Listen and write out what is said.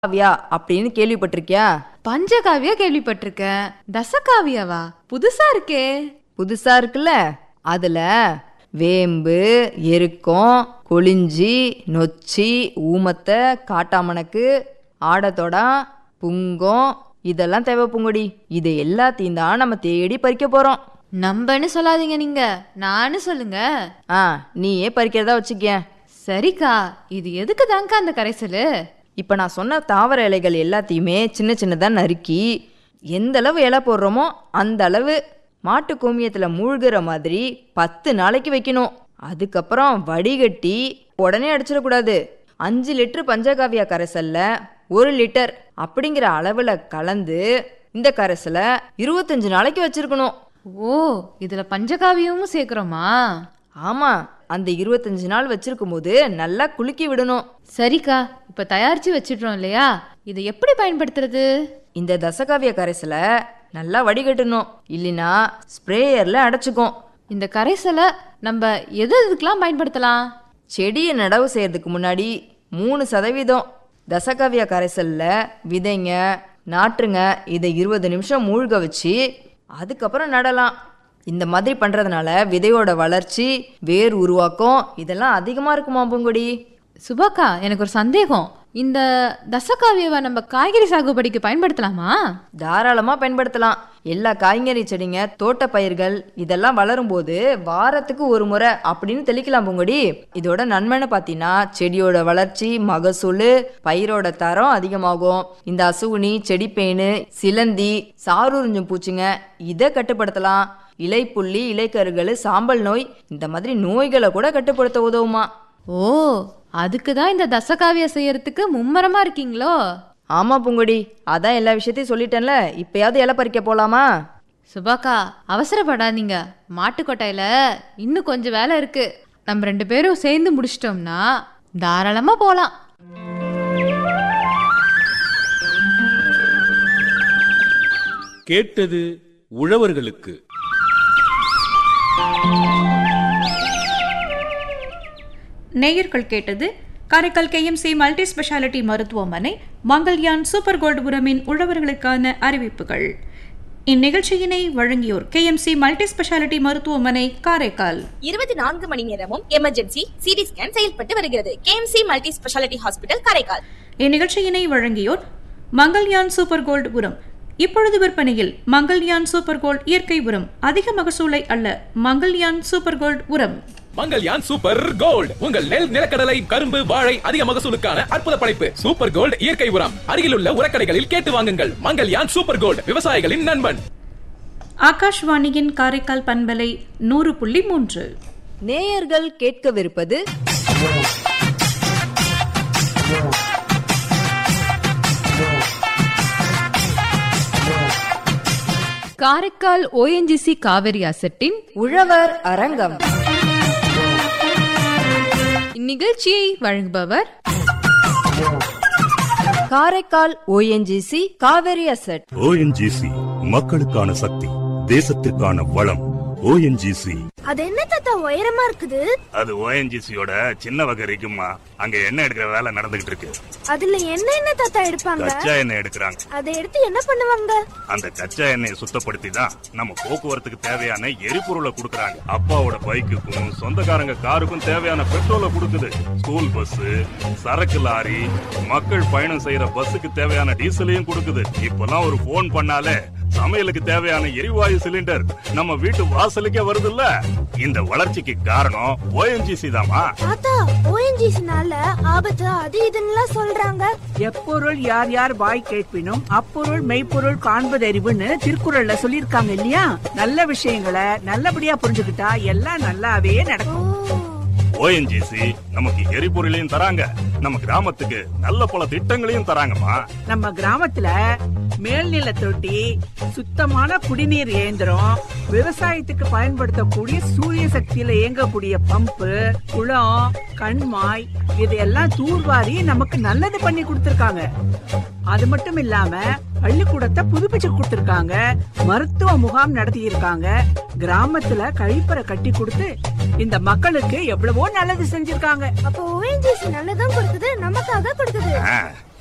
காவியா அப்படின்னு கேள்விப்பட்டிருக்கியா பஞ்சகாவியா கேள்விப்பட்டிருக்கேன் தசகாவியாவா புதுசா இருக்கே புதுசா இருக்குல்ல அதுல வேம்பு எருக்கம் கொளிஞ்சி நொச்சி ஊமத்தை காட்டாமணக்கு ஆடத்தொடா புங்கம் இதெல்லாம் தேவை பூங்கொடி இது எல்லாத்தையும் தான் நம்ம தேடி பறிக்க போறோம் நம்பன்னு சொல்லாதீங்க நீங்க நானு சொல்லுங்க ஆ நீயே பறிக்கிறதா வச்சுக்கேன் சரிக்கா இது எதுக்கு தாங்க அந்த கரைசலு இப்போ நான் சொன்ன தாவர இலைகள் எல்லாத்தையுமே சின்ன சின்னதாக நறுக்கி எந்த அளவு இலை போடுறோமோ அந்த அளவு மாட்டு கோமியத்தில் மூழ்கிற மாதிரி பத்து நாளைக்கு வைக்கணும் அதுக்கப்புறம் வடிகட்டி உடனே அடிச்சிடக்கூடாது அஞ்சு லிட்டர் பஞ்சகாவியா கரைசல்ல ஒரு லிட்டர் அப்படிங்கிற அளவில் கலந்து இந்த கரைசலை இருபத்தஞ்சு நாளைக்கு வச்சிருக்கணும் ஓ இதுல பஞ்சகாவியமும் சேர்க்கிறோமா ஆமாம் அந்த இருபத்தஞ்சு நாள் வச்சிருக்கும் போது நல்லா குலுக்கி விடணும் சரிக்கா இப்ப தயாரிச்சு வச்சிடுறோம் இல்லையா இதை எப்படி பயன்படுத்துறது இந்த தசகாவிய கரைசலை நல்லா வடிகட்டணும் இல்லைன்னா ஸ்ப்ரேயரில் அடைச்சிக்கும் இந்த கரைசலை நம்ம எது எதுக்கெல்லாம் பயன்படுத்தலாம் செடியை நடவு செய்யறதுக்கு முன்னாடி மூணு சதவீதம் தசகாவிய கரைசலில் விதைங்க நாற்றுங்க இதை இருபது நிமிஷம் மூழ்க வச்சு அதுக்கப்புறம் நடலாம் இந்த மாதிரி பண்ணுறதுனால விதையோட வளர்ச்சி வேர் உருவாக்கம் இதெல்லாம் அதிகமாக இருக்குமா பூங்கொடி சுபாக்கா எனக்கு ஒரு சந்தேகம் இந்த தசகாவியவை நம்ம காய்கறி சாகுபடிக்கு பயன்படுத்தலாமா தாராளமாக பயன்படுத்தலாம் எல்லா காய்கறி செடிங்க தோட்ட பயிர்கள் இதெல்லாம் வளரும்போது வாரத்துக்கு ஒரு முறை அப்படின்னு தெளிக்கலாம் பூங்கொடி இதோட நன்மைன்னு பார்த்தீங்கன்னா செடியோட வளர்ச்சி மகசூல் பயிரோட தரம் அதிகமாகும் இந்த அசுகுனி செடிப்பேனு சிலந்தி சாரூரிஞ்சும் பூச்சிங்க இதை கட்டுப்படுத்தலாம் இலைப்புள்ளி இலைக்கருகள் சாம்பல் நோய் இந்த மாதிரி நோய்களை கூட கட்டுப்படுத்த உதவுமா ஓ அதுக்கு தான் இந்த தசகாவிய செய்யறதுக்கு மும்மரமா இருக்கீங்களோ ஆமா பூங்கொடி அதான் எல்லா விஷயத்தையும் சொல்லிட்டேன்ல இப்பயாவது இலை பறிக்க போலாமா சுபாக்கா அவசரப்படாதீங்க மாட்டுக்கொட்டையில இன்னும் கொஞ்சம் வேலை இருக்கு நம்ம ரெண்டு பேரும் சேர்ந்து முடிச்சிட்டோம்னா தாராளமா போலாம் கேட்டது உழவர்களுக்கு நேயர்கள் கேட்டது காரைக்கால் கேஎம்சி மல்டி ஸ்பெஷாலிட்டி மருத்துவமனை மங்கள்யான் சூப்பர் கோல்டு உரமின் உழவர்களுக்கான அறிவிப்புகள் இந்நிகழ்ச்சியினை வழங்கியோர் கேஎம்சி மல்டி ஸ்பெஷாலிட்டி மருத்துவமனை காரைக்கால் இருபத்தி நான்கு மணி நேரமும் எமர்ஜென்சி சிடி ஸ்கேன் செயல்பட்டு வருகிறது KMC multi speciality hospital Karaikal இந்நிகழ்ச்சியினை வழங்கியோர் மங்கள்யான் சூப்பர் கோல்டு உரம் இப்பொழுது விற்பனையில் மங்கள்யான் சூப்பர் கோல்ட் இயற்கை உரம் அதிக மகசூலை அல்ல மங்கள்யான் சூப்பர் கோல்ட் உரம் மங்கல்யான் சூப்பர் கோல்ட் உங்கள் நெல் நிலக்கடலை கரும்பு வாழை அதிக மகசூலுக்கான அற்புத படைப்பு சூப்பர் கோல்ட் இயற்கை உரம் அருகிலுள்ள உரக்கடைகளில் கேட்டு வாங்குங்கள் மங்கல்யான் சூப்பர் கோல்ட் விவசாயிகளின் நண்பன் ஆகாஷ்வாணியின் காரைக்கால் பண்பலை நூறு புள்ளி மூன்று நேயர்கள் கேட்கவிருப்பது காரைக்கால் ஓஎன்ஜிசி காவிரி அசட்டின் உழவர் அரங்கம் இந்நிகழ்ச்சியை வழங்குபவர் Karaikal ONGC Cauvery asset ONGC மக்களுக்கான சக்தி தேசத்திற்கான வளம் ஓஎன்ஜிசி அது என்ன தாத்தா உயரமா இருக்குது அது ஓஎன்ஜிசியோட சின்ன வகை இருக்குமா அங்க எண்ணெய் எடுக்கிற வேலை நடந்துகிட்டு இருக்கு அதுல என்ன என்ன தாத்தா எடுப்பாங்க கச்சா எண்ணெய் எடுக்கிறாங்க அதை எடுத்து என்ன பண்ணுவாங்க அந்த கச்சா எண்ணெயை சுத்தப்படுத்தி தான் நம்ம போக்குவரத்துக்கு தேவையான எரிபொருளை கொடுக்கறாங்க அப்பாவோட பைக்குக்கும் சொந்தக்காரங்க காருக்கும் தேவையான பெட்ரோலை கொடுக்குது ஸ்கூல் பஸ் சரக்கு லாரி மக்கள் பயணம் செய்யற பஸ்ஸுக்கு தேவையான டீசலையும் கொடுக்குது இப்பெல்லாம் ஒரு போன் பண்ணாலே சமையலுக்கு தேவையான எரிவாயு சிலிண்டர் நம்ம வீட்டு வாசலுக்கே வருதுல்ல இந்த வளர்ச்சிக்கு காரணம் ஓஎன்ஜிசி தாமா தாத்தா ஓஎன்ஜிசினால ஆபத்து அது இதுன்னு சொல்றாங்க எப்பொருள் யார் யார் வாய் கேட்பினும் அப்பொருள் மெய்ப்பொருள் காண்பதறிவுன்னு திருக்குறள்ல சொல்லியிருக்காங்க இல்லையா நல்ல விஷயங்களை நல்லபடியா புரிஞ்சுக்கிட்டா எல்லாம் நல்லாவே நடக்கும் ஓஎன்ஜிசி நமக்கு எரிபொருளையும் தராங்க நம்ம கிராமத்துக்கு நல்ல பல திட்டங்களையும் தராங்கம்மா நம்ம கிராமத்துல மேல்நில தொட்டி சுத்தமான குடிநீர் இயந்திரம் விவசாயத்துக்கு பயன்படுத்தக்கூடிய சூரிய சக்தியில இயங்கக்கூடிய பம்பு குளம் கண்மாய் இதையெல்லாம் தூர்வாரி நமக்கு நல்லது பண்ணி கொடுத்திருக்காங்க அது மட்டும் இல்லாம பள்ளிக்கூடத்தை புதுப்பிச்சு கொடுத்திருக்காங்க மருத்துவ முகாம் நடத்தி இருக்காங்க கிராமத்துல கழிப்பறை கட்டி கொடுத்து இந்த மக்களுக்கு எவ்வளவோ நல்லது செஞ்சிருக்காங்க அப்போ ஓஎன்ஜிசி நல்லதும் கொடுக்குது நமக்காக கொடுக்குது ஆ,